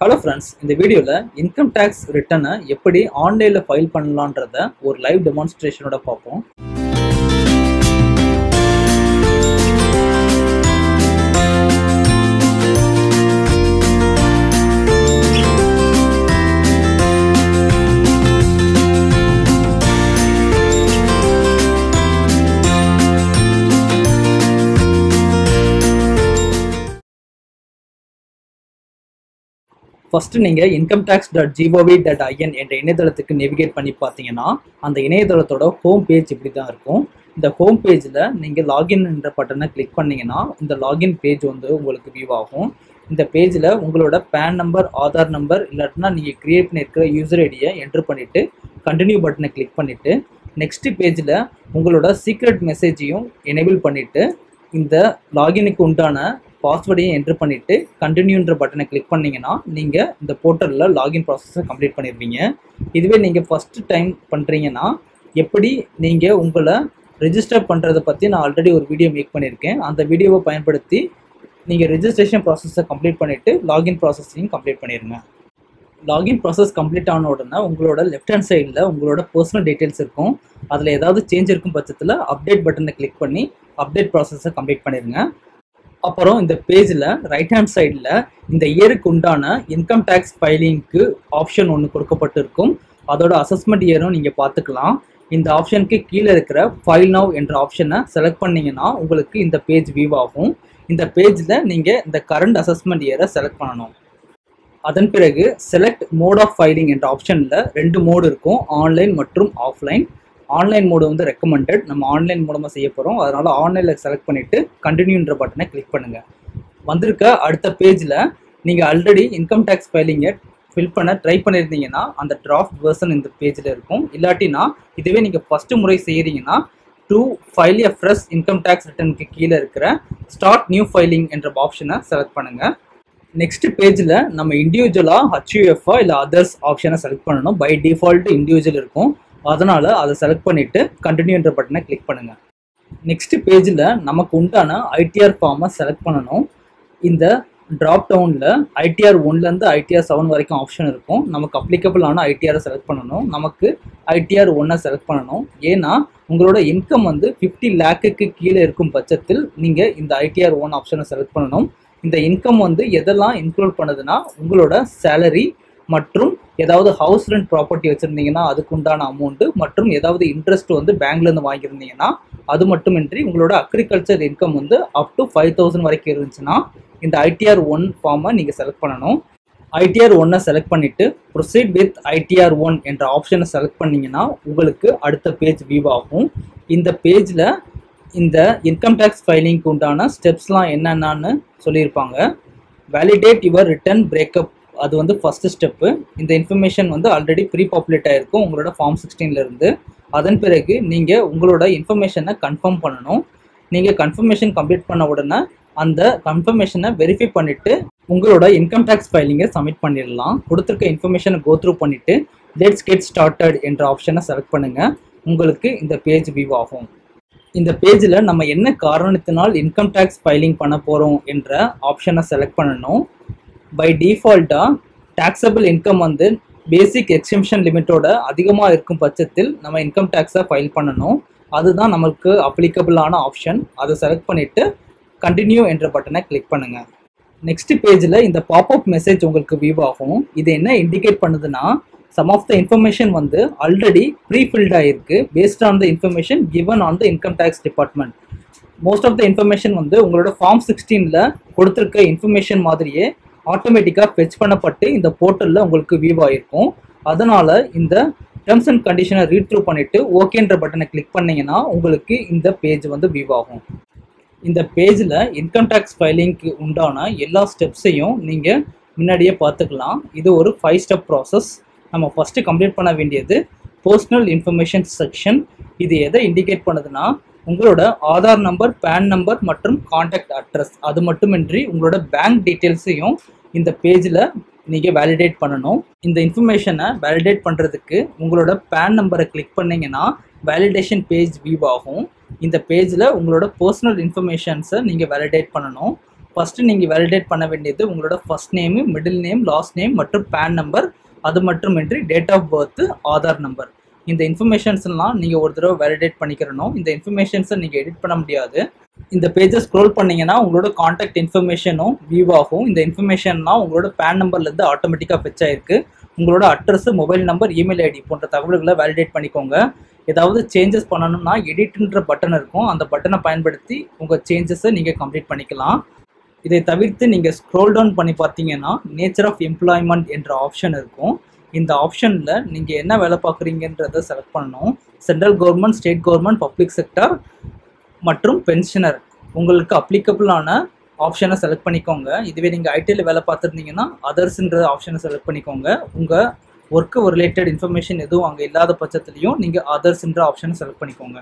hello friends இந்த வீடியோவில் income tax ரிட்டனை எப்படி ஆன்லைனில் ஃபைல் பண்ணலான்றத ஒரு லைவ் டெமான்ஸ்ட்ரேஷனோட பார்ப்போம் ஃபர்ஸ்ட் நீங்கள் income tax dot GOV dot IN என்ற இணையதளத்துக்கு நேவிகேட் பண்ணி பார்த்தீங்கன்னா அந்த இணையதளத்தோட ஹோம் பேஜ் இப்படி தான் இருக்கும் இந்த ஹோம் பேஜில் நீங்கள் லாகின் என்ற பட்டனை கிளிக் பண்ணீங்கன்னா இந்த லாகின் பேஜ் வந்து உங்களுக்கு வியூ ஆகும் இந்த பேஜில் உங்களோட பேன் நம்பர் ஆதார் நம்பர் இல்லாட்டினா நீங்கள் கிரியேட் பண்ணியிருக்கிற யூசர் ஐடியை என்ட்ரு பண்ணிவிட்டு கண்டினியூ பட்டனை கிளிக் பண்ணிவிட்டு நெக்ஸ்ட் பேஜில் உங்களோட சீக்ரெட் மெசேஜையும் எனேபிள் பண்ணிவிட்டு இந்த லாகினுக்கு உண்டான பாஸ்வேர்டையும் என்ட்ரு பண்ணிவிட்டு கண்டினியூன்ற பட்டனை கிளிக் பண்ணிங்கன்னா நீங்கள் இந்த போர்ட்டலில் லாகின் ப்ராசஸை கம்ப்ளீட் பண்ணிடுவீங்க இதுவே நீங்கள் ஃபஸ்ட்டு டைம் பண்ணுறீங்கன்னா எப்படி நீங்கள் உங்களை ரெஜிஸ்டர் பண்ணுறதை பற்றி நான் ஆல்ரெடி ஒரு வீடியோ மேக் பண்ணியிருக்கேன் அந்த வீடியோவை பயன்படுத்தி நீங்கள் ரெஜிஸ்ட்ரேஷன் ப்ராசஸை கம்ப்ளீட் பண்ணிவிட்டு லாகின் ப்ராசஸையும் கம்ப்ளீட் பண்ணிடுங்க லாகின் ப்ராசஸ் கம்ப்ளீட் ஆன உடனே உங்களோட லெஃப்ட் ஹேண்ட் சைடில் உங்களோட பர்சனல் டீட்டெயில்ஸ் இருக்கும் அதில் ஏதாவது சேஞ்ச் இருக்கும் பட்சத்தில் அப்டேட் பட்டனை கிளிக் பண்ணி அப்டேட் ப்ராசஸை கம்ப்ளீட் பண்ணிடுங்க அப்புறம் இந்த பேஜில் ரைட் ஹேண்ட் சைடில் இந்த இயருக்கு உண்டான இன்கம் டேக்ஸ் ஃபைலிங்க்கு ஆப்ஷன் ஒன்று கொடுக்கப்பட்டிருக்கும் அதோட அசஸ்மெண்ட் இயரும் நீங்கள் பார்த்துக்கலாம் இந்த ஆப்ஷனுக்கு கீழே இருக்கிற ஃபைல் நவ் என்ற ஆப்ஷனை செலக்ட் பண்ணீங்கன்னா உங்களுக்கு இந்த பேஜ் வியூ ஆகும் இந்த பேஜில் நீங்கள் இந்த கரண்ட் அசஸ்மெண்ட் இயரை செலக்ட் பண்ணணும் அதன் பிறகு செலக்ட் மோட் ஆஃப் ஃபைலிங் என்ற ஆப்ஷனில் ரெண்டு மோடு இருக்கும் ஆன்லைன் மற்றும் ஆஃப்லைன் ஆன்லைன் மோடு வந்து ரெக்கமெண்டட் நம்ம ஆன்லைன் மூலமாக செய்ய போகிறோம் அதனால் ஆன்லைனில் செலக்ட் பண்ணிவிட்டு கண்டினியூன்ற பட்டனை கிளிக் பண்ணுங்கள் வந்திருக்க அடுத்த பேஜில் நீங்கள் ஆல்ரெடி இன்கம் டேக்ஸ் ஃபைலிங்கை ஃபில் பண்ண ட்ரை பண்ணியிருந்தீங்கன்னா அந்த டிராஃப்ட் வேர்ஷன் இந்த பேஜில் இருக்கும் இல்லாட்டினா இதுவே நீங்கள் ஃபஸ்ட்டு முறை செய்கிறீங்கன்னா to file a fresh income tax ரிட்டனுக்கு கீழே இருக்கிற ஸ்டார்ட் நியூ ஃபைலிங் என்ற ஆப்ஷனை செலக்ட் பண்ணுங்கள் நெக்ஸ்ட் பேஜில் நம்ம இண்டிவிஜுவலாக ஹச்யூஎஃப்ஆ இல்லை அதர்ஸ் ஆப்ஷனை செலக்ட் பண்ணணும் பை டிஃபால்ட் இண்டிவிஜுவல் இருக்கும் அதனால் அதை செலக்ட் பண்ணிவிட்டு கண்டினியூன்ற பட்டனை கிளிக் பண்ணுங்கள் நெக்ஸ்ட் பேஜில் நமக்கு உண்டான ஐடிஆர் ஃபார்மை செலக்ட் பண்ணணும் இந்த ட்ராப் டவுனில் ஐடிஆர் ஒன்லேருந்து ஐடிஆர் செவன் வரைக்கும் ஆப்ஷன் இருக்கும் நமக்கு அப்ளிகபிளான ஐடிஆரை செலக்ட் பண்ணணும் நமக்கு ஐடிஆர் ஒன்னை செலக்ட் பண்ணணும் ஏன்னா உங்களோட இன்கம் வந்து ஃபிஃப்டி லேக்குக்கு கீழே இருக்கும் பட்சத்தில் நீங்கள் இந்த ஐடிஆர் ஒன் ஆப்ஷனை செலக்ட் பண்ணணும் இந்த இன்கம் வந்து எதெல்லாம் இன்க்ளூட் பண்ணுதுன்னா உங்களோட சேலரி மற்றும் ஏதாவது ஹவுஸ் ரெண்ட் ப்ராப்பர்ட்டி வச்சுருந்தீங்கன்னா அதுக்கு உண்டான அமௌண்ட்டு மற்றும் ஏதாவது இன்ட்ரெஸ்ட் வந்து பேங்க்லேருந்து வாங்கியிருந்தீங்கன்னா அது மட்டுமின்றி உங்களோட அக்ரிகல்ச்சர் இன்கம் வந்து அப் டு ஃபைவ் தௌசண்ட் வரைக்கும் இருந்துச்சுன்னா இந்த ஐடிஆர் ஒன் ஃபார்மை நீங்கள் செலக்ட் பண்ணணும் ஐடிஆர் ஒன்னை செலக்ட் பண்ணிவிட்டு ப்ரொசீட் வித் ஐடிஆர் ஒன் என்ற ஆப்ஷனை செலக்ட் பண்ணிங்கன்னா உங்களுக்கு அடுத்த பேஜ் வியூ ஆகும் இந்த பேஜில் இந்த இன்கம் டேக்ஸ் ஃபைலிங்க்கு உண்டான ஸ்டெப்ஸ்லாம் என்னென்னு சொல்லியிருப்பாங்க வேலிடேட் யுவர் ரிட்டர்ன் பிரேக்கப் அது வந்து ஃபஸ்ட்டு ஸ்டெப்பு இந்த இன்ஃபர்மேஷன் வந்து ஆல்ரெடி ப்ரீ பாப்புலேட் ஆகிருக்கும் உங்களோட ஃபார்ம் சிக்ஸ்டீன்லேருந்து அதன் பிறகு நீங்கள் உங்களோட இன்ஃபர்மேஷனை கன்ஃபார்ம் பண்ணணும் நீங்கள் கன்ஃபர்மேஷன் கம்ப்ளீட் பண்ண உடனே அந்த கன்ஃபர்மேஷனை வெரிஃபை பண்ணிவிட்டு உங்களோட இன்கம் டேக்ஸ் ஃபைலிங்கை சப்மிட் பண்ணிடலாம் கொடுத்துருக்க இன்ஃபர்மேஷனை கோ த்ரூ பண்ணிவிட்டு லெட்ஸ் கெட் ஸ்டார்டட் என்ற ஆப்ஷனை செலக்ட் பண்ணுங்கள் உங்களுக்கு இந்த பேஜ் வியூ ஆகும் இந்த பேஜில் நம்ம என்ன காரணத்தினால் இன்கம் டேக்ஸ் ஃபைலிங் பண்ண போகிறோம் என்ற ஆப்ஷனை செலக்ட் பண்ணணும் பை டிஃபால்ட்டாக டேக்ஸபிள் இன்கம் வந்து பேசிக் எக்ஸிம்ஷன் லிமிட்டோட அதிகமாக இருக்கும் பட்சத்தில் நம்ம இன்கம் டேக்ஸை ஃபைல் பண்ணணும் அதுதான் நமக்கு அப்ளிகபிளான ஆப்ஷன் அதை செலக்ட் பண்ணிவிட்டு கண்டினியூ என்ற பட்டனை கிளிக் பண்ணுங்கள் நெக்ஸ்ட் பேஜில் இந்த பாப்அப் மெசேஜ் உங்களுக்கு வியூ ஆகும் இது என்ன இண்டிகேட் பண்ணுதுன்னா சம் ஆஃப் த இன்ஃபர்மேஷன் வந்து ஆல்ரெடி ப்ரீ ஃபில்ட் ஆகிருக்கு based on the information given on the income tax department most of the information வந்து உங்களோட ஃபார்ம் சிக்ஸ்டீனில் கொடுத்துருக்க இன்ஃபர்மேஷன் மாதிரியே ஆட்டோமேட்டிக்காக ஃபெச் பண்ணப்பட்டு இந்த போர்ட்டலில் உங்களுக்கு வியூ ஆகிருக்கும் அதனால் இந்த டேர்ம்ஸ் அண்ட் கண்டிஷனை ரீட் த்ரூ பண்ணிவிட்டு ஓகேன்ற பட்டனை கிளிக் பண்ணிங்கன்னா உங்களுக்கு இந்த பேஜ் வந்து வியூ ஆகும் இந்த பேஜில் இன்கம் டேக்ஸ் ஃபைலிங்க்கு உண்டான எல்லா ஸ்டெப்ஸையும் நீங்கள் முன்னாடியே பார்த்துக்கலாம் இது ஒரு ஃபைவ் ஸ்டெப் ப்ராசஸ் நம்ம ஃபஸ்ட்டு கம்ப்ளீட் பண்ண வேண்டியது பர்சனல் இன்ஃபர்மேஷன் செக்ஷன் இது எதை இண்டிகேட் பண்ணுதுன்னா உங்களோட ஆதார் நம்பர் பேன் நம்பர் மற்றும் காண்டாக்ட் அட்ரஸ் அது மட்டுமின்றி உங்களோட பேங்க் டீட்டெயில்ஸையும் இந்த பேஜில் நீங்கள் வேலிடேட் பண்ணணும் இந்த இன்ஃபர்மேஷனை வேலிடேட் பண்ணுறதுக்கு உங்களோட பேன் நம்பரை கிளிக் பண்ணிங்கன்னா வேலிடேஷன் பேஜ் வியூ ஆகும் இந்த பேஜில் உங்களோட பர்சனல் இன்ஃபர்மேஷன்ஸை நீங்கள் வேலிடேட் பண்ணணும் ஃபஸ்ட்டு நீங்கள் வேலிடேட் பண்ண வேண்டியது உங்களோட first name middle name last name மற்றும் பேன் நம்பர் அது மட்டுமின்றி date of birth Aadhaar number இந்த இன்ஃபர்மேஷன்ஸ்லாம் நீங்கள் ஒரு தடவை வேலிடேட் பண்ணிக்கிறணும் இந்த இன்ஃபர்மேஷன்ஸை நீங்கள் எடிட் பண்ண முடியாது இந்த பேஜை ஸ்க்ரோல் பண்ணீங்கன்னா உங்களோட காண்டாக்ட் இன்ஃபர்மேஷனும் வியூ ஆகும் இந்த இன்ஃபர்மேஷன்லாம் உங்களோட பேன் நம்பர்லேருந்து ஆட்டோமேட்டிக்காக ஃபெச் ஆயிருக்கு உங்களோட address mobile number email ID போன்ற தகவல்களை வேலிடேட் பண்ணிக்கோங்க ஏதாவது சேஞ்சஸ் பண்ணணும்னா எடிட்ன்ற பட்டன் இருக்கும் அந்த பட்டனை பயன்படுத்தி உங்கள் சேஞ்சஸை நீங்கள் கம்ப்ளீட் பண்ணிக்கலாம் இதை தவிர்த்து நீங்கள் ஸ்க்ரோல் டவுன் பண்ணி பார்த்தீங்கன்னா நேச்சர் ஆஃப் எம்ப்ளாய்மெண்ட் என்ற ஆப்ஷன் இருக்கும் இந்த ஆப்ஷனில் நீங்கள் என்ன வேலை பார்க்குறீங்கன்றதை செலக்ட் பண்ணணும் central government state government public sector மற்றும் பென்ஷனர் உங்களுக்கு அப்ளிகபிளான ஆப்ஷனை செலக்ட் பண்ணிக்கோங்க இதுவே நீங்கள் ஐடியில் வேலை பார்த்துருந்தீங்கன்னா அதர்ஸ்ன்ற ஆப்ஷனை செலக்ட் பண்ணிக்கோங்க உங்கள் ஒர்க்கு ரிலேட்டட் இன்ஃபர்மேஷன் எதுவும் அங்கே இல்லாத பட்சத்துலையும் நீங்கள் அதர்ஸ்ன்ற ஆப்ஷனை செலக்ட் பண்ணிக்கோங்க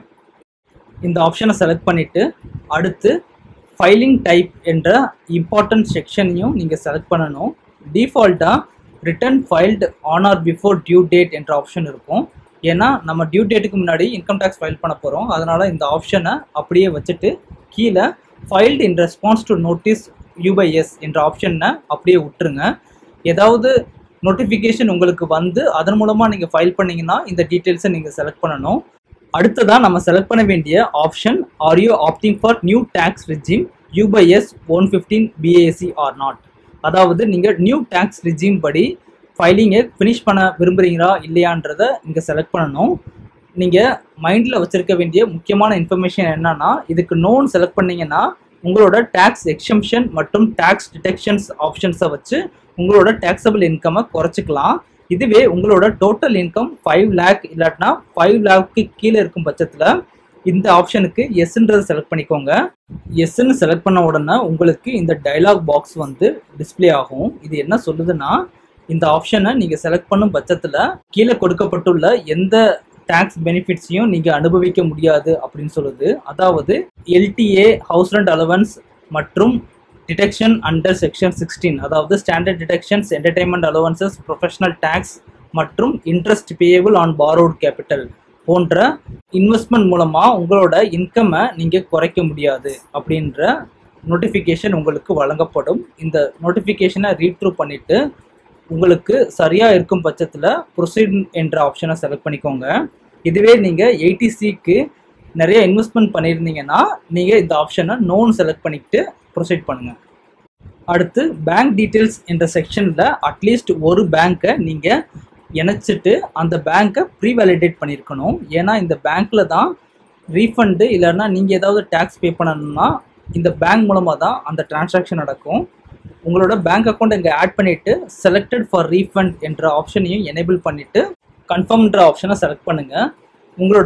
இந்த ஆப்ஷனை செலக்ட் பண்ணிவிட்டு அடுத்து ஃபைலிங் டைப் என்ற இம்பார்ட்டன்ட் செக்ஷனையும் நீங்கள் செலக்ட் பண்ணணும் டிஃபால்ட்டாக return filed on or before due date என்ற ஆப்ஷன் இருக்கும் ஏன்னா நம்ம டியூ டேட்டுக்கு முன்னாடி இன்கம் டேக்ஸ் ஃபைல் பண்ண போகிறோம் அதனால் இந்த ஆப்ஷனை அப்படியே வச்சுட்டு கீழே filed in response to notice யூபைஎஸ் என்ற ஆப்ஷனை அப்படியே விட்டுருங்க ஏதாவது நோட்டிஃபிகேஷன் உங்களுக்கு வந்து அதன் மூலமாக நீங்கள் ஃபைல் பண்ணீங்கன்னா இந்த டீட்டெயில்ஸை நீங்கள் செலக்ட் பண்ணணும் அடுத்ததான் நம்ம செலக்ட் பண்ண வேண்டிய option are you opting for new tax regime யூபைஎஸ் one fifteen BAC or not அதாவது நீங்கள் நியூ டேக்ஸ் ரிஜிம் படி ஃபைலிங்கை ஃபினிஷ் பண்ண விரும்புகிறீங்களா இல்லையான்றதை இங்கே செலக்ட் பண்ணணும் நீங்கள் மைண்டில் வச்சுருக்க வேண்டிய முக்கியமான இன்ஃபர்மேஷன் என்னன்னா இதுக்கு நோன் செலக்ட் பண்ணீங்கன்னா உங்களோட டேக்ஸ் எக்ஸம்ஷன் மற்றும் டேக்ஸ் டிடெக்ஷன்ஸ் ஆப்ஷன்ஸை வச்சு உங்களோட டேக்ஸபிள் இன்கம்மை குறைச்சிக்கலாம் இதுவே உங்களோட டோட்டல் இன்கம் ஃபைவ் லேக் இல்லாட்டினா ஃபைவ் லேக்கு கீழே இருக்கும் பட்சத்தில் இந்த ஆப்ஷனுக்கு எஸ்ன்றதை செலக்ட் பண்ணிக்கோங்க எஸ்ன்னு செலக்ட் பண்ண உடனே உங்களுக்கு இந்த டைலாக் பாக்ஸ் வந்து டிஸ்ப்ளே ஆகும் இது என்ன சொல்லுதுன்னா இந்த ஆப்ஷனை நீங்கள் செலக்ட் பண்ணும் பட்சத்தில் கீழே கொடுக்கப்பட்டுள்ள எந்த டேக்ஸ் பெனிஃபிட்ஸையும் நீங்கள் அனுபவிக்க முடியாது அப்படின்னு சொல்லுது அதாவது எல்டிஏ ஹவுஸ் ரெண்ட் அலவன்ஸ் மற்றும் டிடெக்ஷன் அண்டர் செக்ஷன் சிக்ஸ்டீன் அதாவது standard deductions entertainment allowances professional tax மற்றும் interest payable on borrowed capital போன்ற இன்வெஸ்ட்மெண்ட் மூலமாக உங்களோட இன்கம்மை நீங்கள் குறைக்க முடியாது அப்படின்ற நோட்டிஃபிகேஷன் உங்களுக்கு வழங்கப்படும் இந்த நோட்டிஃபிகேஷனை ரீட் த்ரூ பண்ணிவிட்டு உங்களுக்கு சரியாக இருக்கும் பட்சத்தில் ப்ரொசீட் என்ற ஆப்ஷனை செலக்ட் பண்ணிக்கோங்க இதுவே நீங்கள் எயிட்டிசிக்கு நிறைய இன்வெஸ்ட்மெண்ட் பண்ணியிருந்தீங்கன்னா நீங்கள் இந்த ஆப்ஷனை நோன் செலக்ட் பண்ணிக்கிட்டு ப்ரொசீட் பண்ணுங்கள் அடுத்து பேங்க் டீட்டெயில்ஸ் என்ற செக்ஷனில் அட்லீஸ்ட் ஒரு பேங்க்கை நீங்கள் இணைச்சிட்டு அந்த பேங்க்கை ப்ரீ வேலிடேட் பண்ணியிருக்கணும் ஏன்னா இந்த பேங்க்கில் தான் ரீஃபண்டு இல்லைன்னா நீங்கள் ஏதாவது டேக்ஸ் பே பண்ணணும்னா இந்த பேங்க் மூலமாக தான் அந்த டிரான்சாக்ஷன் நடக்கும் உங்களோட பேங்க் அக்கௌண்ட் இங்கே ஆட் பண்ணிவிட்டு செலக்டட் ஃபார் ரீஃபண்ட் என்ற ஆப்ஷனையும் எனேபிள் பண்ணிவிட்டு கன்ஃபார்ம்ன்ற ஆப்ஷனை செலக்ட் பண்ணுங்கள் உங்களோட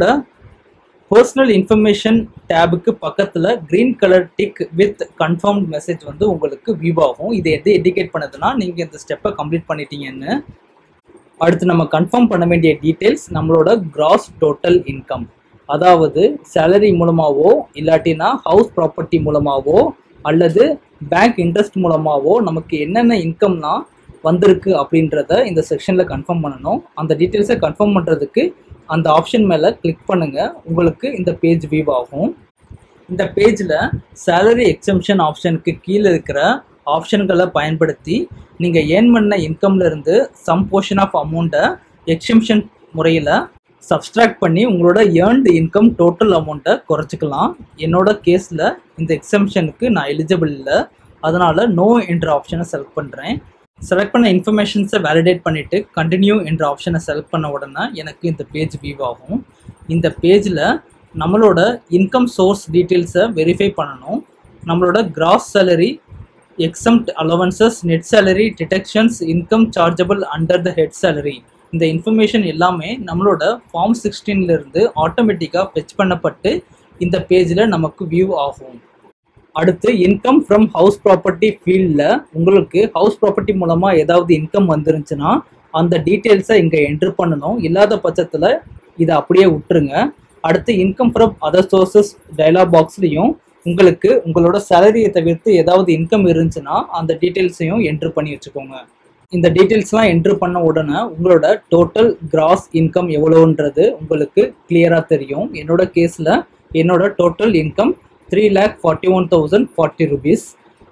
பர்சனல் இன்ஃபர்மேஷன் டேபுக்கு பக்கத்தில் green colour tick with confirm message வந்து உங்களுக்கு வியூ ஆகும் இது எது இண்டிகேட் பண்ணுதுன்னா நீங்கள் இந்த ஸ்டெப்பை கம்ப்ளீட் பண்ணிட்டீங்கன்னு அடுத்து நம்ம கன்ஃபார்ம் பண்ண வேண்டிய டீட்டெயில்ஸ் நம்மளோட கிராஸ் டோட்டல் இன்கம் அதாவது சேலரி மூலமாகவோ இல்லாட்டினா ஹவுஸ் ப்ராப்பர்ட்டி மூலமாகவோ அல்லது பேங்க் இன்ட்ரெஸ்ட் மூலமாகவோ நமக்கு என்னென்ன இன்கம்னா வந்திருக்கு அப்படின்றத இந்த செக்ஷனில் கன்ஃபார்ம் பண்ணணும் அந்த டீட்டெயில்ஸை கன்ஃபார்ம் பண்ணுறதுக்கு அந்த ஆப்ஷன் மேலே கிளிக் பண்ணுங்கள் உங்களுக்கு இந்த பேஜ் வியூ ஆகும் இந்த பேஜில் சேலரி எக்ஸம்ஷன் ஆப்ஷனுக்கு கீழே இருக்கிற ஆப்ஷன்களை பயன்படுத்தி நீங்கள் ஏர்ன் பண்ண இன்கம்ல இருந்து சம் போர்ஷன் ஆஃப் அமௌண்ட்டை எக்ஸம்ஷன் முறையில் சப்ஸ்ட்ராக்ட் பண்ணி உங்களோட ஏர்ன்டு இன்கம் டோட்டல் அமௌண்ட்டை குறைச்சிக்கலாம் என்னோட கேஸில் இந்த எக்ஸம்ஷனுக்கு நான் எலிஜிபிள் இல்லை அதனால் நோ என்ற ஆப்ஷனை செலக்ட் பண்ணுறேன் செலக்ட் பண்ண இன்ஃபர்மேஷன்ஸை வேலிடேட் பண்ணிவிட்டு கண்டினியூ என்ற ஆப்ஷனை செலக்ட் பண்ண உடனே எனக்கு இந்த பேஜ் வியூ ஆகும் இந்த பேஜில் நம்மளோட இன்கம் சோர்ஸ் டீட்டெயில்ஸை வெரிஃபை பண்ணணும் நம்மளோட gross salary exempt allowances net salary deductions income chargeable under the head salary இந்த இன்ஃபர்மேஷன் எல்லாமே நம்மளோட ஃபார்ம் சிக்ஸ்டீன்லேருந்து ஆட்டோமேட்டிக்காக ஃபெச் பண்ணப்பட்டு இந்த பேஜில் நமக்கு வியூ ஆகும் அடுத்து இன்கம் ஃப்ரம் ஹவுஸ் ப்ராப்பர்ட்டி ஃபீல்டில் உங்களுக்கு ஹவுஸ் ப்ராப்பர்ட்டி மூலமாக ஏதாவது இன்கம் வந்துருந்துச்சுன்னா அந்த டீட்டெயில்ஸை இங்கே என்ட்ரு பண்ணணும் இல்லாத பட்சத்தில் இதை அப்படியே விட்டுருங்க அடுத்து income from other sources dialog பாக்ஸ்லையும் உங்களுக்கு உங்களோட சேலரியை தவிர்த்து ஏதாவது இன்கம் இருந்துச்சுன்னா அந்த டீட்டெயில்ஸையும் என்ட்ரு பண்ணி வச்சுக்கோங்க இந்த டீட்டெயில்ஸ்லாம் என்ட்ரு பண்ண உடனே உங்களோட டோட்டல் கிராஸ் இன்கம் எவ்வளோன்றது உங்களுக்கு கிளியராக தெரியும் என்னோட கேஸில் என்னோட total income three lakh forty one thousand forty rupees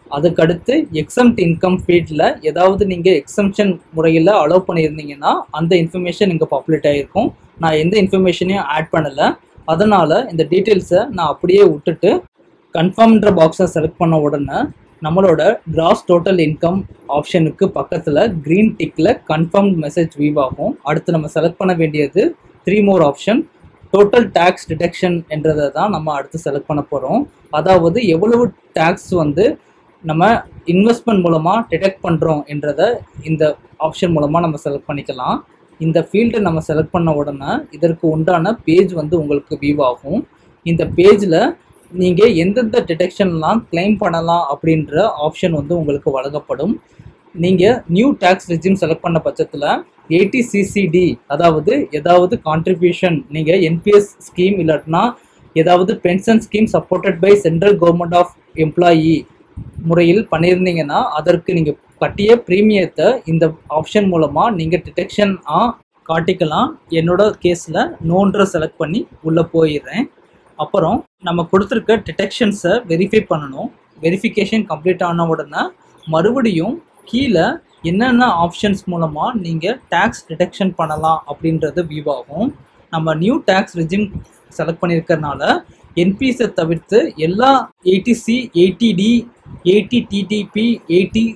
அதுக்கடுத்து எக்ஸம்ட் இன்கம் ஃபீல்டில் ஏதாவது நீங்கள் எக்ஸம்ஷன் முறையில் அலோவ் பண்ணியிருந்தீங்கன்னா அந்த இன்ஃபர்மேஷன் இங்கே பாப்புலேட் ஆகிருக்கும் நான் எந்த இன்ஃபர்மேஷனையும் ஆட் பண்ணலை அதனால் இந்த டீட்டெயில்ஸை நான் அப்படியே விட்டுட்டு கன்ஃபார்ம்ன்ற பாக்ஸை செலக்ட் பண்ண உடனே நம்மளோட கிராஸ் டோட்டல் இன்கம் ஆப்ஷனுக்கு பக்கத்தில் க்ரீன் டிக்கில் கன்ஃபார்ம் மெசேஜ் வீவ் ஆகும் அடுத்து நம்ம செலக்ட் பண்ண வேண்டியது three more option total tax deduction என்றதை தான் நம்ம அடுத்து செலக்ட் பண்ண போகிறோம் அதாவது எவ்வளவு டேக்ஸ் வந்து நம்ம இன்வெஸ்ட்மெண்ட் மூலமாக டிடெக்ட் பண்ணுறோம் என்றதை இந்த ஆப்ஷன் மூலமாக நம்ம செலக்ட் பண்ணிக்கலாம் இந்த ஃபீல்டை நம்ம செலக்ட் பண்ண உடனே இதற்கு உண்டான பேஜ் வந்து உங்களுக்கு வியூ ஆகும் இந்த பேஜில் நீங்கள் எந்தெந்த டிடெக்ஷன்லாம் கிளைம் பண்ணலாம் அப்படின்ற ஆப்ஷன் வந்து உங்களுக்கு வழங்கப்படும் நீங்கள் நியூ டேக்ஸ் ரெஜிம் செலக்ட் பண்ண பட்சத்தில் எயிட்டி சிசிடி அதாவது ஏதாவது கான்ட்ரிபியூஷன் நீங்கள் என்பிஎஸ் ஸ்கீம் இல்லாட்டினா ஏதாவது pension scheme supported by central government of employee முறையில் பண்ணியிருந்தீங்கன்னா அதற்கு நீங்கள் கட்டிய ப்ரீமியத்தை இந்த ஆப்ஷன் மூலமாக நீங்கள் டிடெக்ஷனாக காட்டிக்கலாம் என்னோட கேஸில் நோன்ற செலக்ட் பண்ணி உள்ளே போயிடுறேன் அப்புறம் நம்ம கொடுத்துருக்க டிடெக்ஷன்ஸை வெரிஃபை பண்ணணும் வெரிஃபிகேஷன் கம்ப்ளீட் ஆன உடனே மறுபடியும் கீழே என்னென்ன ஆப்ஷன்ஸ் மூலமாக நீங்கள் டேக்ஸ் டிடெக்ஷன் பண்ணலாம் அப்படின்றது வியூ ஆகும் நம்ம நியூ டேக்ஸ் ரெஜிம் செலக்ட் பண்ணியிருக்கறனால என்பிஎஸை தவிர்த்து எல்லா eighty C eighty D eighty DDB eighty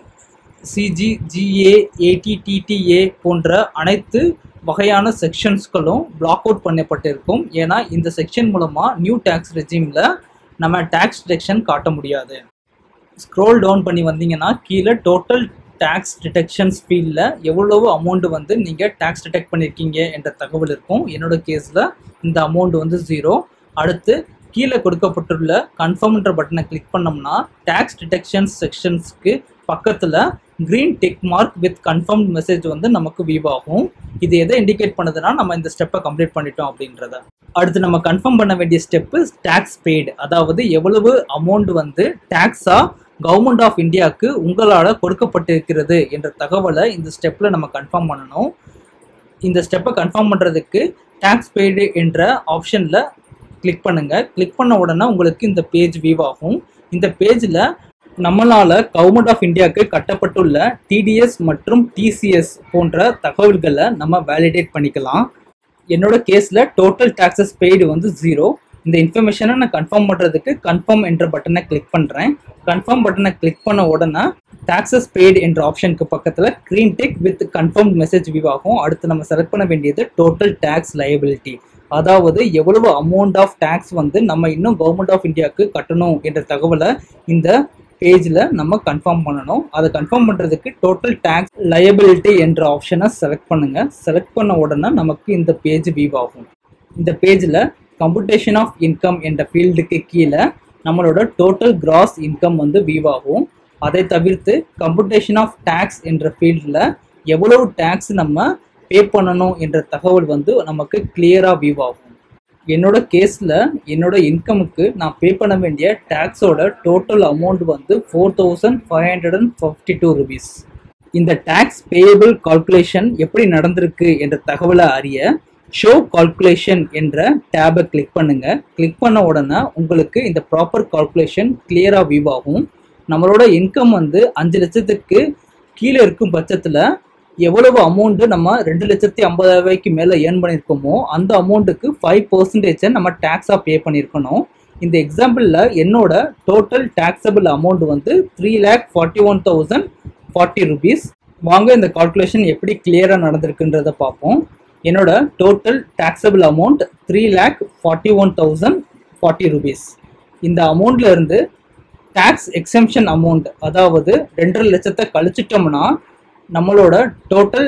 CG GA eighty TTA போன்ற அனைத்து வகையான செக்ஷன்ஸ்களும் பிளாக் அவுட் பண்ணப்பட்டிருக்கும் ஏன்னா இந்த செக்ஷன் மூலமாக நியூ டேக்ஸ் ரெஜிமில் நம்ம டேக்ஸ் டிடெக்ஷன் காட்ட முடியாது ஸ்க்ரோல் டவுன் பண்ணி வந்தீங்கன்னா கீழே டோட்டல் டேக்ஸ் டிடெக்ஷன்ஸ் ஃபீல்டில் எவ்வளவு அமௌண்ட் வந்து நீங்கள் டேக்ஸ் டிடெக்ட் பண்ணியிருக்கீங்க என்ற தகவல் இருக்கும் என்னோட கேஸில் இந்த அமௌண்ட் வந்து ஜீரோ அடுத்து கீழே கொடுக்கப்பட்டுள்ள கன்ஃபார்ம்ன்ற பட்டனை கிளிக் பண்ணோம்னா டேக்ஸ் டிடெக்ஷன்ஸ் செக்ஷன்ஸ்க்கு பக்கத்தில் green tick mark with confirm message வந்து நமக்கு வியூ ஆகும் இது எதை இண்டிகேட் பண்ணுதுன்னா நம்ம இந்த ஸ்டெப்பை கம்ப்ளீட் பண்ணிட்டோம் அப்படின்றத அடுத்து நம்ம கன்ஃபார்ம் பண்ண வேண்டிய ஸ்டெப்பு டேக்ஸ் பெய்டு அதாவது எவ்வளவு அமௌண்ட் வந்து டேக்ஸாக கவர்மெண்ட் ஆஃப் இந்தியாவுக்கு உங்களால் கொடுக்கப்பட்டிருக்கிறது என்ற தகவலை இந்த ஸ்டெப்பில் நம்ம கன்ஃபார்ம் பண்ணணும் இந்த ஸ்டெப்பை கன்ஃபார்ம் பண்ணுறதுக்கு டேக்ஸ் பெய்டு என்ற ஆப்ஷனில் கிளிக் பண்ணுங்கள் கிளிக் பண்ண உடனே உங்களுக்கு இந்த பேஜ் வியூ ஆகும் இந்த பேஜில் நம்மளால் கவர்மெண்ட் ஆஃப் இந்தியாவுக்கு கட்டப்பட்டுள்ள டிடிஎஸ் மற்றும் டிசிஎஸ் போன்ற தகவல்களை நம்ம வேலிடேட் பண்ணிக்கலாம் என்னோட கேஸில் டோட்டல் டேக்ஸஸ் பெய்டு வந்து ஜீரோ இந்த இன்ஃபர்மேஷனை நான் கன்ஃபார்ம் பண்ணுறதுக்கு கன்ஃபார்ம் என்ற பட்டனை கிளிக் பண்ணுறேன் கன்ஃபார்ம் பட்டனை கிளிக் பண்ண உடனே டாக்ஸஸ் பெய்டு என்ற ஆப்ஷனுக்கு பக்கத்தில் green tick with confirm message view ஆகும் அடுத்து நம்ம செலக்ட் பண்ண வேண்டியது டோட்டல் டேக்ஸ் லயபிலிட்டி அதாவது எவ்வளவு அமௌண்ட் ஆஃப் டேக்ஸ் வந்து நம்ம இன்னும் கவர்மெண்ட் ஆஃப் இந்தியாவுக்கு கட்டணும் என்ற தகவலை இந்த பேஜில் நம்ம கன்ஃபார்ம் பண்ணணும் அதை கன்ஃபார்ம் பண்ணுறதுக்கு டோட்டல் டேக்ஸ் லயபிலிட்டி என்ற ஆப்ஷனை செலக்ட் பண்ணுங்கள் செலக்ட் பண்ண உடனே நமக்கு இந்த பேஜ் வியூ ஆகும் இந்த பேஜில் கம்ப்யூட்டேஷன் ஆஃப் இன்கம் என்ற ஃபீல்டுக்கு கீழே நம்மளோட டோட்டல் கிராஸ் இன்கம் வந்து வியூ ஆகும் அதை தவிர்த்து கம்ப்யூட்டேஷன் ஆஃப் டேக்ஸ் என்ற ஃபீல்டில் எவ்வளவு டேக்ஸ் நம்ம பே பண்ணணும் என்ற தகவல் வந்து நமக்கு கிளியராக வியூ ஆகும் என்னோட கேஸில் என்னோட இன்கமுக்கு நான் பே பண்ண வேண்டிய டேக்ஸோட டோட்டல் அமௌண்ட் வந்து four thousand five hundred and fifty two rupees இந்த டேக்ஸ் பேயபிள் கால்குலேஷன் எப்படி நடந்திருக்கு என்ற தகவலை அறிய ஷோ கால்குலேஷன் என்ற டேபை கிளிக் பண்ணுங்க கிளிக் பண்ண உடனே உங்களுக்கு இந்த ப்ராப்பர் கால்குலேஷன் கிளியராக வியூ ஆகும் நம்மளோட இன்கம் வந்து அஞ்சு லட்சத்துக்கு கீழே இருக்கும் பட்சத்தில் எவ்வளவு அமௌண்ட்டு நம்ம ரெண்டு லட்சத்தி ஐம்பதாயிரம் ரூபாய்க்கு மேலே ஏர்ன் பண்ணியிருக்கோமோ அந்த அமௌண்ட்டுக்கு ஃபைவ் பர்சன்டேஜை நம்ம டேக்ஸாக பே பண்ணியிருக்கணும் இந்த எக்ஸாம்பிளில் என்னோட டோட்டல் டேக்ஸபிள் அமௌண்ட் வந்து three lakh forty one thousand forty rupees வாங்க இந்த கால்குலேஷன் எப்படி கிளியராக நடந்திருக்குன்றத பார்ப்போம் என்னோட total taxable amount three lakh forty one thousand forty rupees இந்த அமௌண்ட்ல இருந்து டேக்ஸ் எக்ஸம்ஷன் அமௌண்ட் அதாவது ரெண்டரை லட்சத்தை கழிச்சிட்டோம்னா நம்மளோட டோட்டல்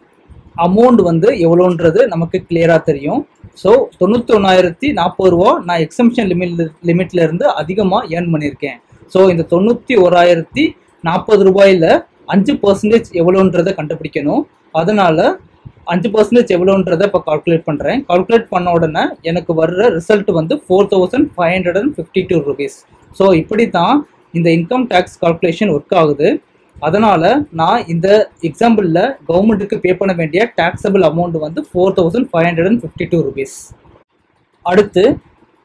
அமௌண்ட் வந்து எவ்வளோன்றது நமக்கு கிளியராக தெரியும் ஸோ தொண்ணூற்றி ஒன்றாயிரத்தி நாற்பது ரூபா நான் எக்ஸம்ஷன் லிமிட் லிமிட்ல இருந்து அதிகமாக ஏர்ன் பண்ணியிருக்கேன் ஸோ இந்த தொண்ணூற்றி ஓராயிரத்தி நாற்பது ரூபாயில் அஞ்சு பர்சன்டேஜ் எவ்வளோன்றதை கண்டுபிடிக்கணும் அதனால அஞ்சு பர்சன்டேஜ் எவ்வளோன்றதை இப்போ கால்குலேட் பண்ணுறேன் கால்குலேட் பண்ண உடனே எனக்கு வர்ற ரிசல்ட் வந்து four thousand five hundred and fifty two rupees so இப்படி தான் இந்த இன்கம் டேக்ஸ் கால்குலேஷன் ஒர்க் ஆகுது அதனால் நான் இந்த எக்ஸாம்பிளில் கவர்மெண்ட்டுக்கு பே பண்ண வேண்டிய டேக்ஸபிள் அமௌண்ட் வந்து four thousand five hundred and fifty two rupees அடுத்து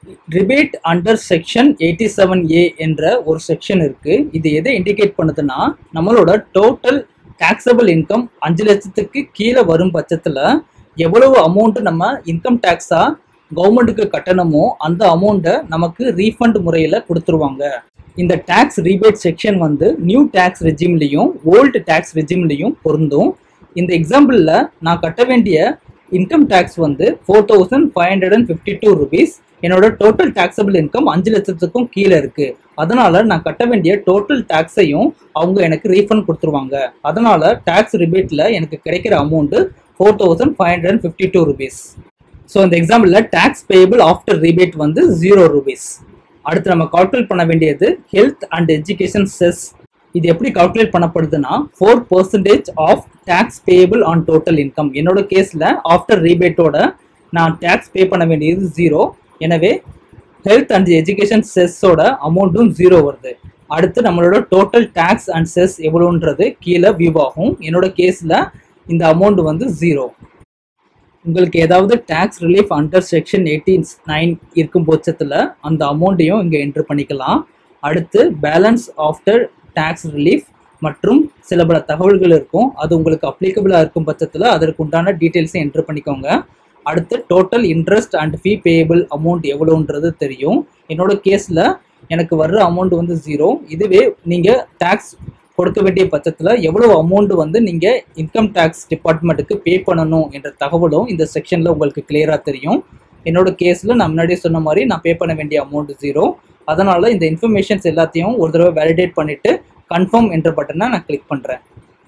rebate under section eighty seven A என்ற ஒரு செக்ஷன் இருக்கு இது எதை இண்டிகேட் பண்ணுதுன்னா நம்மளோட டோட்டல் டாக்ஸபிள் இன்கம் அஞ்சு லட்சத்துக்கு கீழே வரும் பட்சத்தில் எவ்வளவு அமௌண்ட் நம்ம இன்கம் டேக்ஸா கவர்மெண்ட்டுக்கு கட்டணமோ அந்த அமௌண்ட்டை நமக்கு ரீஃபண்ட் முறையில் கொடுத்துருவாங்க இந்த டேக்ஸ் ரீபேட் செக்ஷன் வந்து நியூ டேக்ஸ் ரெஜிம்லையும் ஓல்டு டேக்ஸ் ரெஜிம்லையும் பொருந்தும் இந்த எக்ஸாம்பிளில் நான் கட்ட வேண்டிய இன்கம் டேக்ஸ் வந்து four thousand five hundred and fifty two rupees என்னோட டோட்டல் டாக்ஸபிள் இன்கம் அஞ்சு லட்சத்துக்கும் கீழே இருக்கு அதனால நான் கட்ட வேண்டிய டோட்டல் டாக்ஸையும் அவங்க எனக்கு ரீஃபண்ட் கொடுத்துருவாங்க அதனால டாக்ஸ் ரிபேட்ல எனக்கு கிடைக்கிற amount four thousand five hundred and fifty two rupees so இந்த எக்ஸாம்பிளில் டேக்ஸ் பேபிள் ஆஃப்டர் ரிபேட் வந்து ஜீரோ ருபீஸ் அடுத்து நம்ம கால்குலேட் பண்ண வேண்டியது ஹெல்த் அண்ட் எஜுகேஷன் செஸ் இது எப்படி கால்குலேட் பண்ணப்படுதுன்னா four percentage of tax payable on total income என்னோட கேஸில் ஆஃப்டர் ரீபேட்டோட நான் டேக்ஸ் பே பண்ண வேண்டியது ஜீரோ எனவே ஹெல்த் அண்ட் எஜுகேஷன் செஸ்ஸோட அமௌண்ட்டும் ஜீரோ வருது அடுத்து நம்மளோட டோட்டல் டேக்ஸ் அண்ட் செஸ் எவ்வளோன்றது கீழே வியூ ஆகும் என்னோட கேஸில் இந்த அமௌண்ட் வந்து ஜீரோ உங்களுக்கு ஏதாவது tax relief under section eighteen nine இருக்கும் பட்சத்தில் அந்த அமௌண்ட்டையும் இங்கே என்ட்ரு பண்ணிக்கலாம் அடுத்து பேலன்ஸ் ஆஃப்டர் டேக்ஸ் ரிலீஃப் மற்றும் சில பல தகவல்கள் இருக்கும் அது உங்களுக்கு அப்ளிகபிளாக இருக்கும் பட்சத்தில் அதற்கு உண்டான டீட்டெயில்ஸை என்ட்ரு பண்ணிக்கோங்க அடுத்து total interest and fee payable amount எவ்வளோன்றது தெரியும் என்னோட கேஸில் எனக்கு வர்ற அமௌண்ட் வந்து ஜீரோ இதுவே நீங்கள் டேக்ஸ் கொடுக்க வேண்டிய பட்சத்தில் எவ்வளோ அமௌண்ட் வந்து நீங்கள் இன்கம் டேக்ஸ் டிபார்ட்மெண்ட்டுக்கு பே பண்ணணும் என்ற தகவலும் இந்த செக்ஷனில் உங்களுக்கு கிளியராக தெரியும் என்னோட கேஸில் நான் முன்னாடியே சொன்ன மாதிரி நான் பே பண்ண வேண்டிய அமௌண்ட் ஜீரோ அதனால் இந்த இன்ஃபர்மேஷன்ஸ் எல்லாத்தையும் ஒரு தடவை வேலிடேட் பண்ணிவிட்டு கன்ஃபார்ம் என்ற பட்டனை நான் கிளிக் பண்ணுறேன்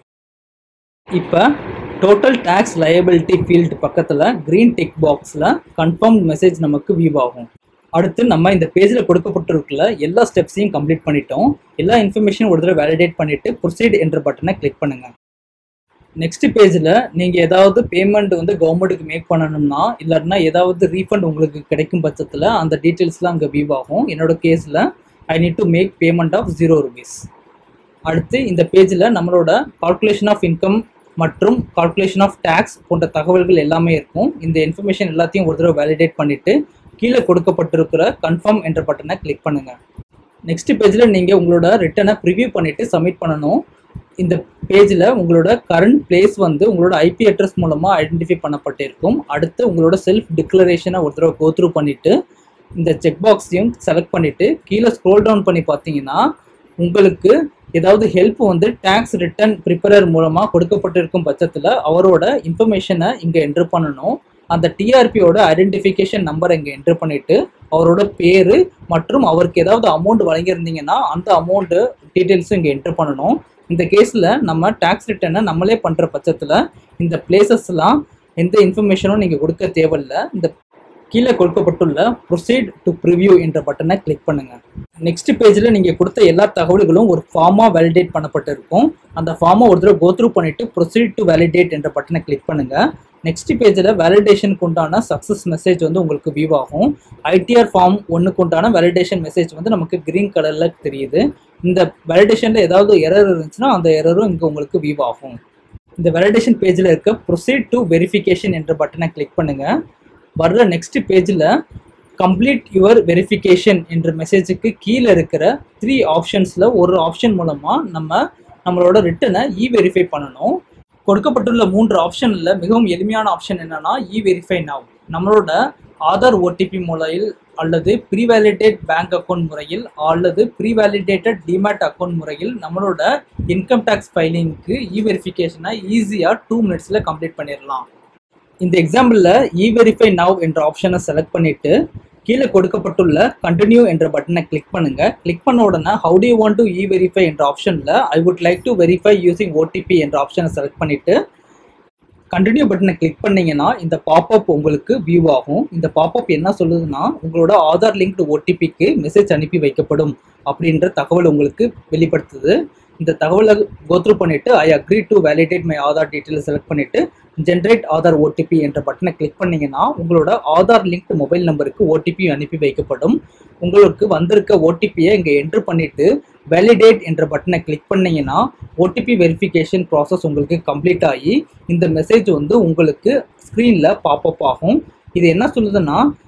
இப்போ டோட்டல் டேக்ஸ் லயபிலிட்டி ஃபீல்டு பக்கத்தில் க்ரீன் டிக் பாக்ஸில் கன்ஃபார்ம் மெசேஜ் நமக்கு வியூ ஆகும் அடுத்து நம்ம இந்த பேஜில் கொடுக்கப்பட்டிருக்கல எல்லா ஸ்டெப்ஸையும் கம்ப்ளீட் பண்ணிட்டோம் எல்லா இன்ஃபர்மேஷனும் ஒரு தடவை வேலிடேட் பண்ணிவிட்டு ப்ரொசீட் என்ற பட்டனை கிளிக் பண்ணுங்கள் நெக்ஸ்ட் பேஜில் நீங்கள் ஏதாவது பேமெண்ட் வந்து கவர்மெண்ட்டுக்கு மேக் பண்ணணும்னா இல்லாட்டினா ஏதாவது ரீஃபண்ட் உங்களுக்கு கிடைக்கும் பட்சத்தில் அந்த டீட்டெயில்ஸ்லாம் அங்கே வியூ ஆகும் என்னோட கேஸில் I need to make payment of zero rupees அடுத்து இந்த பேஜில் நம்மளோட கால்குலேஷன் ஆஃப் இன்கம் மற்றும் கால்குலேஷன் ஆஃப் டேக்ஸ் போன்ற தகவல்கள் எல்லாமே இருக்கும் இந்த இன்ஃபர்மேஷன் எல்லாத்தையும் ஒரு தடவை வேலிடேட் பண்ணிவிட்டு கீழே கொடுக்கப்பட்டிருக்கிற கன்ஃபார்ம் என்ற பட்டனை கிளிக் பண்ணுங்கள் நெக்ஸ்ட் பேஜில் நீங்கள் உங்களோட ரிட்டனை ப்ரிவியூ பண்ணிவிட்டு சப்மிட் பண்ணணும் இந்த பேஜில் உங்களோட கரண்ட் பிளேஸ் வந்து உங்களோட ஐபி அட்ரஸ் மூலமாக ஐடென்டிஃபை பண்ணப்பட்டிருக்கும் அடுத்து உங்களோட செல்ஃப் டிக்ளரேஷனை ஒரு தடவை கோத்ரூ பண்ணிவிட்டு இந்த செக் பாக்ஸையும் செலக்ட் பண்ணிவிட்டு கீழே ஸ்க்ரோல் டவுன் பண்ணி பார்த்தீங்கன்னா உங்களுக்கு ஏதாவது ஹெல்ப் வந்து டேக்ஸ் ரிட்டர்ன் ப்ரிப்பரர் மூலமாக கொடுக்கப்பட்டிருக்கும் பட்சத்தில் அவரோட இன்ஃபர்மேஷனை இங்கே என்ட்ரு பண்ணணும் அந்த டிஆர்பியோட ஐடென்டிஃபிகேஷன் நம்பரை இங்கே என்ட்ரு பண்ணிவிட்டு அவரோட பேர் மற்றும் அவருக்கு ஏதாவது அமௌண்ட் வழங்கியிருந்தீங்கன்னா அந்த அமௌண்ட்டு டீட்டெயில்ஸும் இங்கே என்ட்ரு பண்ணணும் இந்த கேஸில் நம்ம டேக்ஸ் ரிட்டர்னை நம்மளே பண்ணுற பட்சத்தில் இந்த பிளேசஸ்லாம் எந்த இன்ஃபர்மேஷனும் நீங்கள் கொடுக்க தேவையில்லை இந்த கீழே கொடுக்கப்பட்டுள்ள ப்ரொசீட் டு ப்ரிவ்யூ என்ற பட்டனை கிளிக் பண்ணுங்கள் நெக்ஸ்ட் பேஜில் நீங்கள் கொடுத்த எல்லா தகவல்களும் ஒரு ஃபார்மாக வேலிடேட் பண்ணப்பட்டிருக்கும் அந்த ஃபார்மை ஒரு தடவை கோத்ரூ பண்ணிவிட்டு ப்ரொசீட் டு வேலிடேட் என்ற பட்டனை கிளிக் பண்ணுங்கள் நெக்ஸ்ட் பேஜில் வேலிடேஷனுக்கு உண்டான சக்ஸஸ் மெசேஜ் வந்து உங்களுக்கு வியூ ஆகும் ஐடிஆர் ஃபார்ம் ஒன்றுக்கு உண்டான வேலிடேஷன் மெசேஜ் வந்து நமக்கு க்ரீன் கலரில் தெரியுது இந்த வேலிடேஷனில் ஏதாவது எரர் இருந்துச்சுன்னா அந்த எரரும் இங்கே உங்களுக்கு வியூ ஆகும் இந்த வேலிடேஷன் பேஜில் இருக்க ப்ரொசீட் டு வெரிஃபிகேஷன் என்ற பட்டனை கிளிக் பண்ணுங்கள் வர்ற நெக்ஸ்ட் பேஜில் கம்ப்ளீட் யுவர் வெரிஃபிகேஷன் என்ற மெசேஜுக்கு கீழே இருக்கிற த்ரீ ஆப்ஷன்ஸில் ஒரு ஆப்ஷன் மூலமாக நம்ம நம்மளோட ரிட்டனை இ வெரிஃபை பண்ணணும் கொடுக்கப்பட்டுள்ள மூன்று ஆப்ஷனில் மிகவும் எளிமையான ஆப்ஷன் என்னன்னா இ வெரிஃபை நவ் நம்மளோட ஆதார் ஓடிபி முறையில் அல்லது ப்ரீவேலிடேட் பேங்க் அக்கௌண்ட் முறையில் அல்லது ப்ரீவேலிடேட்டட் டிமேட் அக்கௌண்ட் முறையில் நம்மளோட இன்கம் டேக்ஸ் ஃபைலிங்க்கு இ வெரிஃபிகேஷனை ஈஸியாக டூ மினிட்ஸில் கம்ப்ளீட் பண்ணிடலாம் இந்த எக்ஸாம்பிளில் இ வெரிஃபை நவ் என்ற ஆப்ஷனை செலக்ட் பண்ணிவிட்டு கீழே கொடுக்கப்பட்டுள்ள கண்டினியூ என்ற பட்டனை கிளிக் பண்ணுங்க கிளிக் பண்ண உடனே how to want to e verify என்ற ஆப்ஷனில் I would like to verify using OTP என்ற ஆப்ஷனை செலக்ட் பண்ணிவிட்டு கண்டினியூ பட்டனை கிளிக் பண்ணீங்கன்னா இந்த பாப்அப் உங்களுக்கு வியூ ஆகும் இந்த பாப்அப் என்ன சொல்லுதுன்னா உங்களோட ஆதார் லிங்க்டு ஓடிபிக்கு மெசேஜ் அனுப்பி வைக்கப்படும் அப்படின்ற தகவல் உங்களுக்கு வெளிப்படுத்துது இந்த தகவலை கோத்ரூ பண்ணிட்டு I agree to validate my Aadhaar detail select பண்ணிட்டு ஜென்ரேட் ஆதார் ஓடிபி என்ற பட்டனை கிளிக் பண்ணீங்கன்னா உங்களோட ஆதார் லிங்க் மொபைல் நம்பருக்கு ஓடிபி அனுப்பி வைக்கப்படும் உங்களுக்கு வந்திருக்க ஓடிபியை இங்கே என்ட்ரு பண்ணிட்டு வேலிடேட் என்ற பட்டனை கிளிக் பண்ணீங்கன்னா ஓடிபி வெரிஃபிகேஷன் ப்ராசஸ் உங்களுக்கு கம்ப்ளீட் ஆகி இந்த மெசேஜ் வந்து உங்களுக்கு ஸ்க்ரீனில் பாப்அப் ஆகும் இது என்ன சொல்லுதுன்னா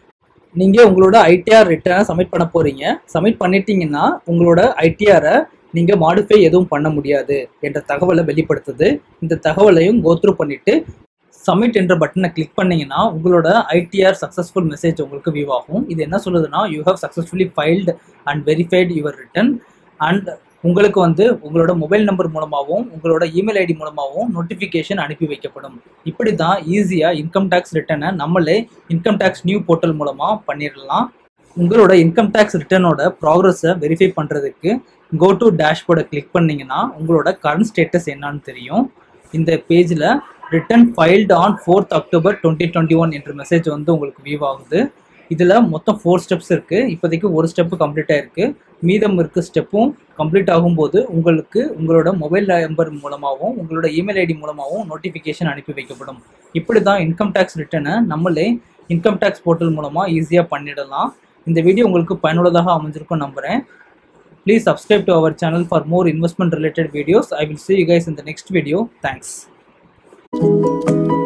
நீங்கள் உங்களோட ஐடிஆர் ரிட்டர்னை சப்மிட் பண்ண போகிறீங்க சப்மிட் பண்ணிட்டீங்கன்னா உங்களோட ஐடிஆரை நீங்கள் மாடிஃபை எதுவும் பண்ண முடியாது என்ற தகவலை வெளிப்படுத்துது இந்த தகவலையும் கோத்ரூ பண்ணிவிட்டு சப்மிட் என்ற பட்டனை கிளிக் பண்ணீங்கன்னா உங்களோட ஐடிஆர் சக்ஸஸ்ஃபுல் மெசேஜ் உங்களுக்கு வியூ ஆகும் இது என்ன சொல்லுதுன்னா you have successfully filed and verified your return and உங்களுக்கு வந்து உங்களோட மொபைல் நம்பர் மூலமாகவும் உங்களோட இமெயில் ஐடி மூலமாகவும் நோட்டிஃபிகேஷன் அனுப்பி வைக்கப்படும் இப்படி தான் ஈஸியாக இன்கம் டேக்ஸ் ரிட்டனை நம்மளே இன்கம் டேக்ஸ் நியூ போர்ட்டல் மூலமாக பண்ணிடலாம் உங்களோட இன்கம் டேக்ஸ் ரிட்டர்னோட ப்ராக்ரஸை வெரிஃபை பண்ணுறதுக்கு கோ டு டேஷ்போர்டை கிளிக் பண்ணீங்கன்னா உங்களோட கரண்ட் ஸ்டேட்டஸ் என்னன்னு தெரியும் இந்த பேஜில் return filed on fourth October twenty twenty one என்ற மெசேஜ் வந்து உங்களுக்கு வியூ ஆகுது இதில் மொத்தம் ஃபோர் ஸ்டெப்ஸ் இருக்குது இப்போதைக்கு ஒரு ஸ்டெப்பு கம்ப்ளீட் ஆயிருக்கு மீதம் இருக்க ஸ்டெப்பும் கம்ப்ளீட் ஆகும்போது உங்களுக்கு உங்களோட மொபைல் நம்பர் மூலமாகவும் உங்களோட இமெயில் ஐடி மூலமாகவும் நோட்டிஃபிகேஷன் அனுப்பி வைக்கப்படும் இப்படி தான் இன்கம் டேக்ஸ் ரிட்டனை நம்மளே இன்கம் டேக்ஸ் போர்ட்டல் மூலமாக ஈஸியாக பண்ணிடலாம் இந்த வீடியோ உங்களுக்கு பயனுள்ளதாக அமைஞ்சிருக்கும் நம்புகிறேன் please subscribe to our channel for more investment related videos i will see you guys in the next video thanks